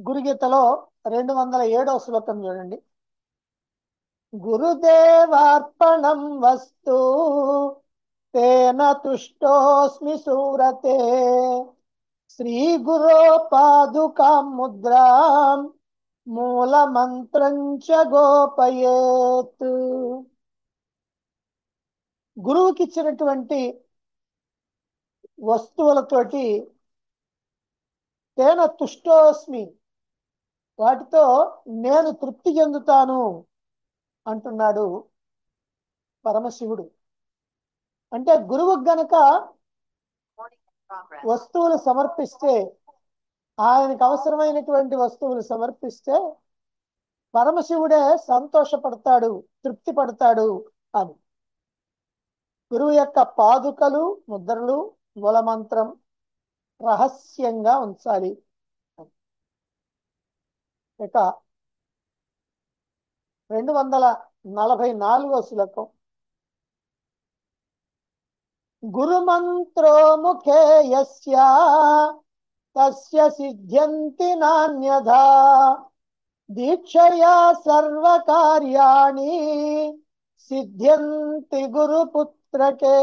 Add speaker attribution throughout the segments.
Speaker 1: గురుగీతలో రెండు వందల ఏడవ శ్లోకం చూడండి గురుదేవార్పణం వస్తు తేన తుష్టోస్మి సూరతే శ్రీ గురో పాదుకాం ముద్రాం మూల మంత్రం చ గోపయేత్ గురువుకి ఇచ్చినటువంటి వస్తువులతోటి తేన తుష్టోస్మి వాటితో నేను తృప్తి చెందుతాను అంటున్నాడు పరమశివుడు అంటే గురువు గనక వస్తువులు సమర్పిస్తే ఆయనకు అవసరమైనటువంటి వస్తువులు సమర్పిస్తే పరమశివుడే సంతోషపడతాడు తృప్తి పడతాడు అని గురువు యొక్క పాదుకలు ముద్రలు మూలమంత్రం రహస్యంగా ఉంచాలి ఇక రెండు వందల నలభై నాలుగో శ్లోకం గురుమంత్రో ముఖే యస్య తస్య సిద్ధ్యంతి నాణ్యథా దీక్షయా సర్వకార్యాణి సిద్ధ్యంతి గురుపుత్రకే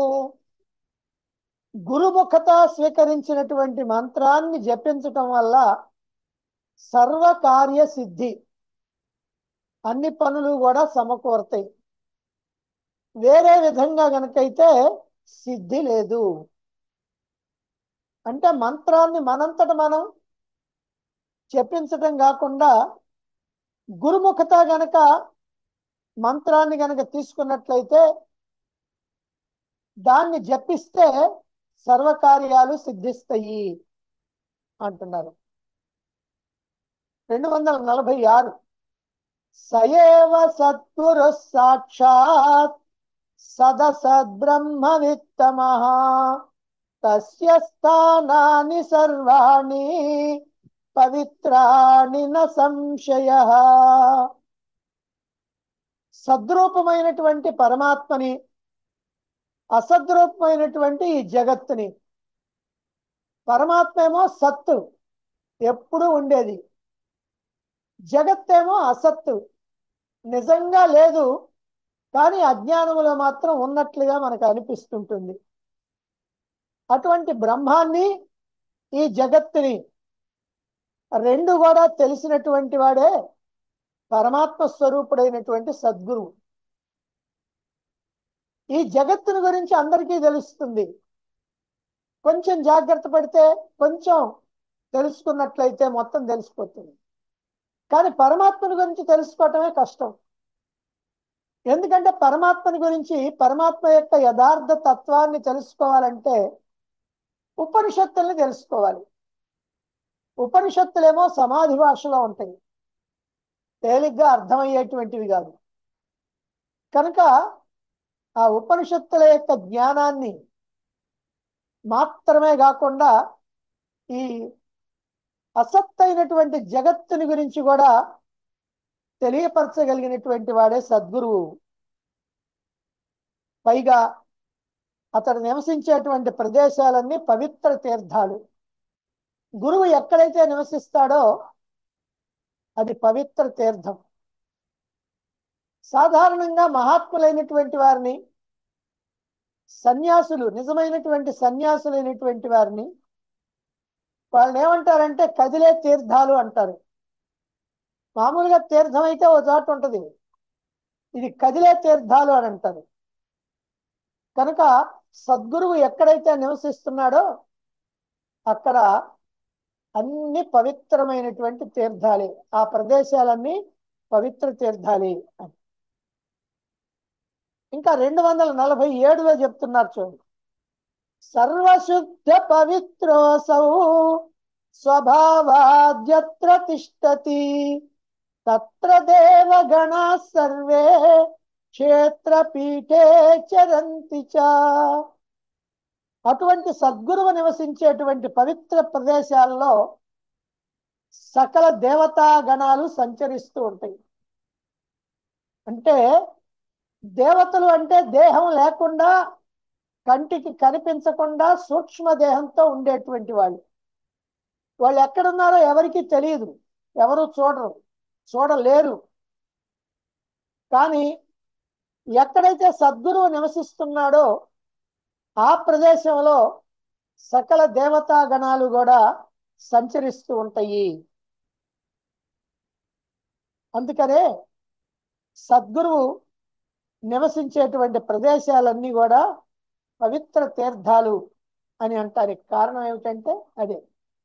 Speaker 1: గురుముఖత స్వీకరించినటువంటి మంత్రాన్ని జపించటం వల్ల సర్వకార్య సిద్ధి అన్ని పనులు కూడా సమకూరతాయి వేరే విధంగా గనకైతే సిద్ధి లేదు అంటే మంత్రాన్ని మనంతట మనం చెప్పించటం కాకుండా గురుముఖత గనక మంత్రాన్ని గనక తీసుకున్నట్లయితే దాన్ని జపిస్తే సర్వకార్యాలు సిద్ధిస్తాయి అంటున్నారు రెండు వందల నలభై ఆరు సయేవ సత్పురు సాక్షాత్ సదసద్బ్రహ్మ విత్తమ తస్య స్థానాని సర్వాణి పవిత్రాణి న సంశయ సద్రూపమైనటువంటి పరమాత్మని అసద్రూపమైనటువంటి ఈ జగత్తుని పరమాత్మ ఏమో సత్తు ఎప్పుడు ఉండేది జగత్తేమో అసత్తు నిజంగా లేదు కానీ అజ్ఞానములో మాత్రం ఉన్నట్లుగా మనకు అనిపిస్తుంటుంది అటువంటి బ్రహ్మాన్ని ఈ జగత్తుని రెండు కూడా తెలిసినటువంటి వాడే పరమాత్మ స్వరూపుడైనటువంటి సద్గురువు ఈ జగత్తుని గురించి అందరికీ తెలుస్తుంది కొంచెం జాగ్రత్త పడితే కొంచెం తెలుసుకున్నట్లయితే మొత్తం తెలిసిపోతుంది కానీ పరమాత్మని గురించి తెలుసుకోవటమే కష్టం ఎందుకంటే పరమాత్మని గురించి పరమాత్మ యొక్క యథార్థ తత్వాన్ని తెలుసుకోవాలంటే ఉపనిషత్తుల్ని తెలుసుకోవాలి ఉపనిషత్తులేమో సమాధి భాషలో ఉంటాయి తేలిగ్గా అర్థమయ్యేటువంటివి కాదు కనుక ఆ ఉపనిషత్తుల యొక్క జ్ఞానాన్ని మాత్రమే కాకుండా ఈ అసత్తైనటువంటి జగత్తుని గురించి కూడా తెలియపరచగలిగినటువంటి వాడే సద్గురువు పైగా అతడు నివసించేటువంటి ప్రదేశాలన్నీ పవిత్ర తీర్థాలు గురువు ఎక్కడైతే నివసిస్తాడో అది పవిత్ర తీర్థం సాధారణంగా మహాత్ములైనటువంటి వారిని సన్యాసులు నిజమైనటువంటి సన్యాసులైనటువంటి వారిని వాళ్ళని ఏమంటారంటే కదిలే తీర్థాలు అంటారు మామూలుగా తీర్థం అయితే ఓ చోట ఉంటుంది ఇది కదిలే తీర్థాలు అని అంటారు కనుక సద్గురువు ఎక్కడైతే నివసిస్తున్నాడో అక్కడ అన్ని పవిత్రమైనటువంటి తీర్థాలే ఆ ప్రదేశాలన్నీ పవిత్ర తీర్థాలే అని ఇంకా రెండు వందల నలభై ఏడులో చెప్తున్నారు చూడండి సర్వశుద్ధ పవిత్రోసౌ స్వభావాద్యత్ర తిష్టతి తత్ర దేవగణా సర్వే క్షేత్రపీఠే చరంతి చ అటువంటి సద్గురువు నివసించేటువంటి పవిత్ర ప్రదేశాల్లో సకల దేవతా గణాలు సంచరిస్తూ ఉంటాయి అంటే దేవతలు అంటే దేహం లేకుండా కంటికి కనిపించకుండా సూక్ష్మ దేహంతో ఉండేటువంటి వాళ్ళు వాళ్ళు ఎక్కడున్నారో ఎవరికి తెలియదు ఎవరు చూడరు చూడలేరు కానీ ఎక్కడైతే సద్గురువు నివసిస్తున్నాడో ఆ ప్రదేశంలో సకల దేవతా గణాలు కూడా సంచరిస్తూ ఉంటాయి అందుకనే సద్గురువు నివసించేటువంటి ప్రదేశాలన్నీ కూడా పవిత్ర తీర్థాలు అని అంటారు కారణం ఏమిటంటే అదే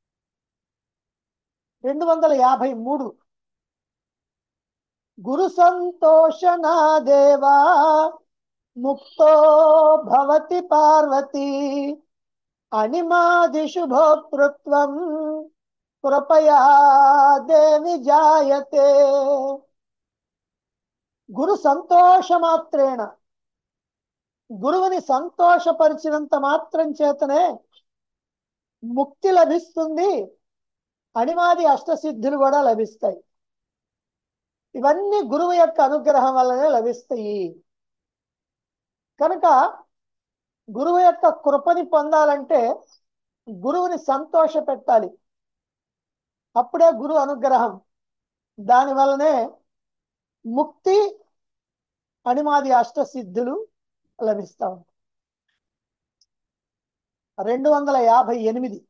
Speaker 1: రెండు వందల యాభై మూడు గురు సంతోషనా దేవా ముక్తో భవతి పార్వతి అనిమాదిషు భోక్తృత్వం కృపయా దేవి జాయతే గురు సంతోషమాత్రేణ గురువుని సంతోషపరిచినంత మాత్రం చేతనే ముక్తి లభిస్తుంది అనిమాది అష్టసిద్ధులు కూడా లభిస్తాయి ఇవన్నీ గురువు యొక్క అనుగ్రహం వల్లనే లభిస్తాయి కనుక గురువు యొక్క కృపని పొందాలంటే గురువుని సంతోష పెట్టాలి అప్పుడే గురు అనుగ్రహం దాని వల్లనే ముక్తి అనిమాది అష్టసిద్ధులు లభిస్తా ఉంటాయి రెండు వందల యాభై ఎనిమిది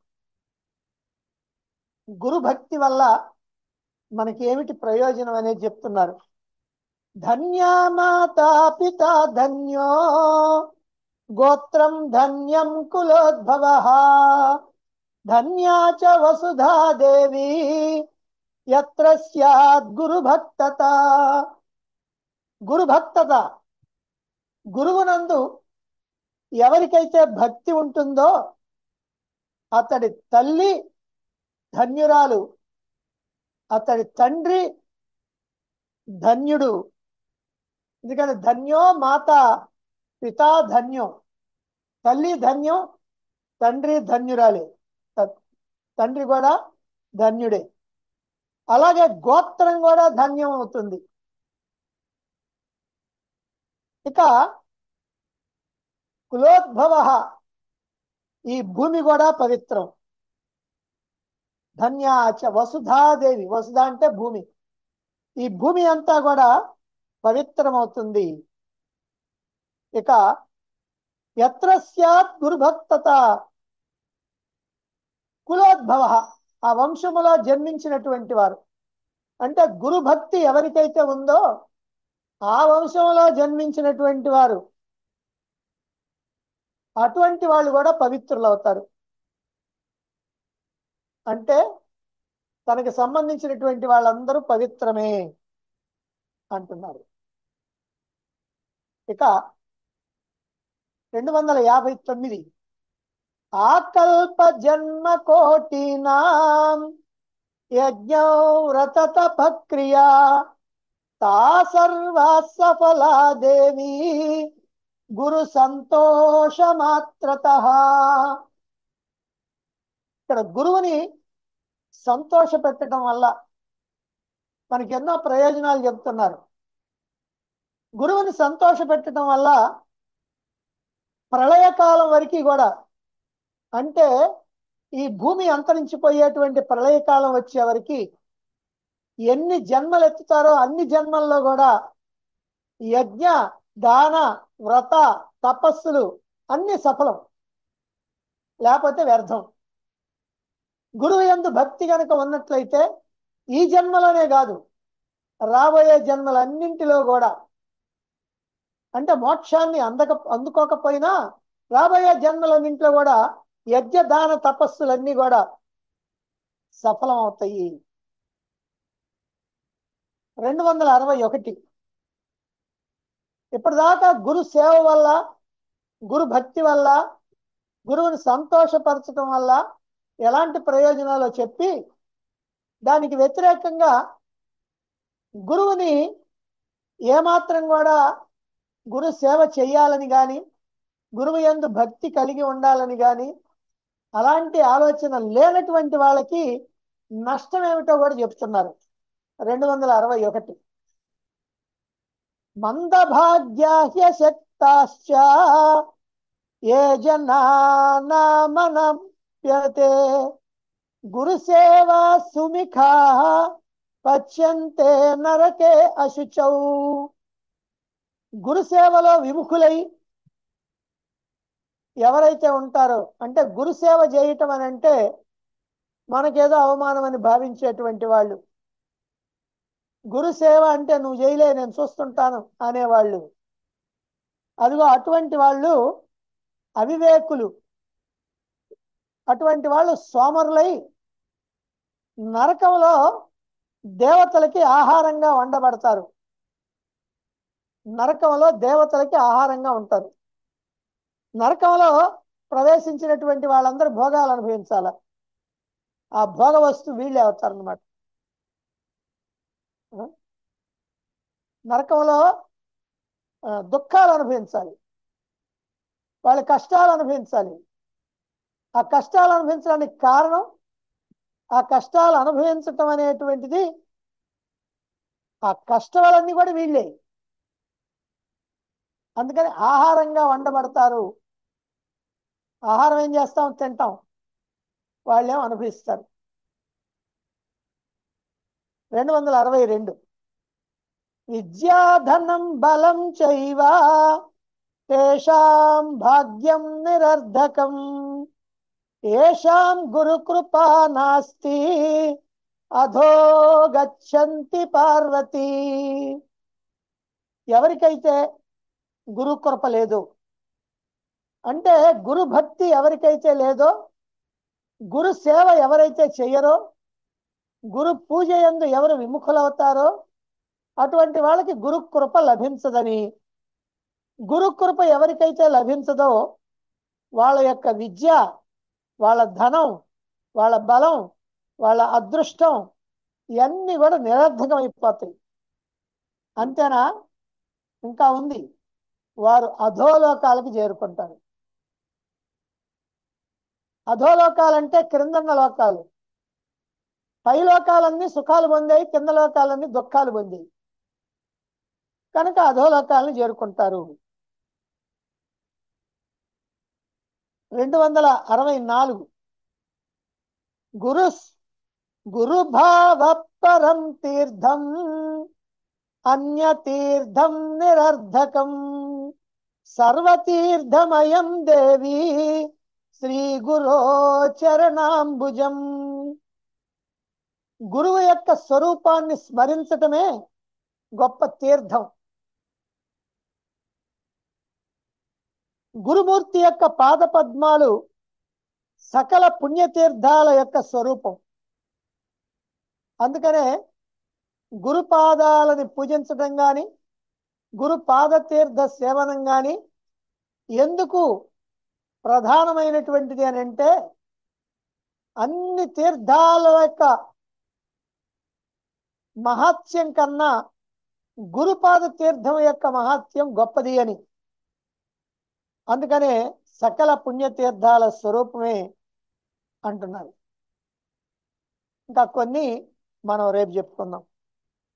Speaker 1: గురు భక్తి వల్ల మనకి ఏమిటి ప్రయోజనం అనేది చెప్తున్నారు ధన్యా మాతా పిత ధన్యో గోత్రం ధన్యం కులోద్భవ ధన్యా చ వసుధా దేవి ఎత్ర స్యాద్ గురు భక్తత గురు భక్తత గురువునందు ఎవరికైతే భక్తి ఉంటుందో అతడి తల్లి ధన్యురాలు అతడి తండ్రి ధన్యుడు ఎందుకంటే ధన్యో మాత పితా ధన్యం తల్లి ధన్యం తండ్రి ధన్యురాలే త- తండ్రి కూడా ధన్యుడే అలాగే గోత్రం కూడా ధన్యం అవుతుంది ఇక కులోద్భవ ఈ భూమి కూడా పవిత్రం ధన్యాచ వసుధాదేవి వసుధ అంటే భూమి ఈ భూమి అంతా కూడా పవిత్రమవుతుంది ఇక ఎత్ర స్యాత్ గురుభక్తత కులోద్భవ ఆ వంశములో జన్మించినటువంటి వారు అంటే గురుభక్తి ఎవరికైతే ఉందో ఆ వంశంలో జన్మించినటువంటి వారు అటువంటి వాళ్ళు కూడా పవిత్రులు అవుతారు అంటే తనకి సంబంధించినటువంటి వాళ్ళందరూ పవిత్రమే అంటున్నారు ఇక రెండు వందల యాభై తొమ్మిది ఆకల్ప జన్మ కోటినాం యజ్ఞౌ వ్రత తపక్రియా తా సర్వా సఫలా దేవి గురు సంతోషమాత్రత ఇక్కడ గురువుని సంతోష పెట్టడం వల్ల మనకి ఎన్నో ప్రయోజనాలు చెప్తున్నారు గురువుని సంతోష పెట్టడం వల్ల ప్రళయకాలం వరకు కూడా అంటే ఈ భూమి అంతరించిపోయేటువంటి ప్రళయకాలం వచ్చే వరకు ఎన్ని జన్మలు ఎత్తుతారో అన్ని జన్మల్లో కూడా యజ్ఞ దాన వ్రత తపస్సులు అన్ని సఫలం లేకపోతే వ్యర్థం గురువు ఎందు భక్తి కనుక ఉన్నట్లయితే ఈ జన్మలోనే కాదు రాబోయే జన్మలన్నింటిలో కూడా అంటే మోక్షాన్ని అందక అందుకోకపోయినా రాబోయే జన్మలన్నింటిలో కూడా యజ్ఞ దాన తపస్సులన్నీ కూడా సఫలం అవుతాయి రెండు వందల అరవై ఒకటి ఇప్పటిదాకా గురు సేవ వల్ల గురు భక్తి వల్ల గురువుని సంతోషపరచడం వల్ల ఎలాంటి ప్రయోజనాలు చెప్పి దానికి వ్యతిరేకంగా గురువుని ఏమాత్రం కూడా గురు సేవ చేయాలని కానీ గురువు యందు భక్తి కలిగి ఉండాలని కానీ అలాంటి ఆలోచన లేనటువంటి వాళ్ళకి నష్టం ఏమిటో కూడా చెప్తున్నారు రెండు వందల అరవై ఒకటి మందభాగ్యాహ్య శక్తాశ్చ ఏ జనానామనప్యతే గురుసేవా సుమిఖా పశ్యంతే నరకే అశుచౌ గురుసేవలో విముఖులై ఎవరైతే ఉంటారో అంటే గురుసేవ చేయటం అని అంటే మనకేదో అవమానం అని భావించేటువంటి వాళ్ళు గురుసేవ అంటే నువ్వు చేయలే నేను చూస్తుంటాను అనేవాళ్ళు అదిగో అటువంటి వాళ్ళు అవివేకులు అటువంటి వాళ్ళు సోమరులై నరకంలో దేవతలకి ఆహారంగా వండబడతారు నరకంలో దేవతలకి ఆహారంగా ఉంటారు నరకంలో ప్రవేశించినటువంటి వాళ్ళందరూ భోగాలు అనుభవించాల ఆ భోగ వస్తువు వీళ్ళే అవుతారనమాట నరకంలో ఆ, దుఃఖాలు అనుభవించాలి వాళ్ళ కష్టాలు అనుభవించాలి ఆ కష్టాలు అనుభవించడానికి కారణం ఆ కష్టాలు అనుభవించటం అనేటువంటిది ఆ కష్టాలన్నీ కూడా వీళ్ళే అందుకని ఆహారంగా వండబడతారు ఆహారం ఏం చేస్తాం తింటాం వాళ్ళేం అనుభవిస్తారు రెండు వందల అరవై రెండు విద్యాధనం బలం చైవ తేషాం భాగ్యం నిరర్ధకం ఏషాం గురుకృపా నాస్తి అధో గచ్చంతి పార్వతి ఎవరికైతే గురుకృప లేదు అంటే గురు భక్తి ఎవరికైతే లేదో గురు సేవ ఎవరైతే చెయ్యరో గురు పూజ యందు ఎవరు విముఖులవుతారో అటువంటి వాళ్ళకి గురు కృప లభించదని గురు కృప ఎవరికైతే లభించదో వాళ్ళ యొక్క విద్య వాళ్ళ ధనం వాళ్ళ బలం వాళ్ళ అదృష్టం ఇవన్నీ కూడా నిరర్ధకం అయిపోతాయి అంతేనా ఇంకా ఉంది వారు అధోలోకాలకు చేరుకుంటారు అధోలోకాలంటే క్రిందన్న లోకాలు పై లోకాలన్నీ సుఖాలు పొందాయి కింద లోకాలన్నీ దుఃఖాలు పొందాయి కనుక అధోలోకాలను చేరుకుంటారు రెండు వందల అరవై నాలుగు గురు గురుభావ పరం తీర్థం అన్య తీర్థం నిరర్ధకం సర్వతీర్థమయం దేవి శ్రీ గురో చరణాంబుజం గురువు యొక్క స్వరూపాన్ని స్మరించటమే గొప్ప తీర్థం గురుమూర్తి యొక్క పాద పద్మాలు సకల పుణ్యతీర్థాల యొక్క స్వరూపం అందుకనే గురుపాదాలని పూజించడం గాని గురు పాదతీర్థ సేవనం గాని ఎందుకు ప్రధానమైనటువంటిది అని అంటే అన్ని తీర్థాల యొక్క మహాత్యం కన్నా గురుపాద తీర్థం యొక్క మహాత్యం గొప్పది అని అందుకనే సకల పుణ్యతీర్థాల స్వరూపమే అంటున్నారు ఇంకా కొన్ని మనం రేపు చెప్పుకుందాం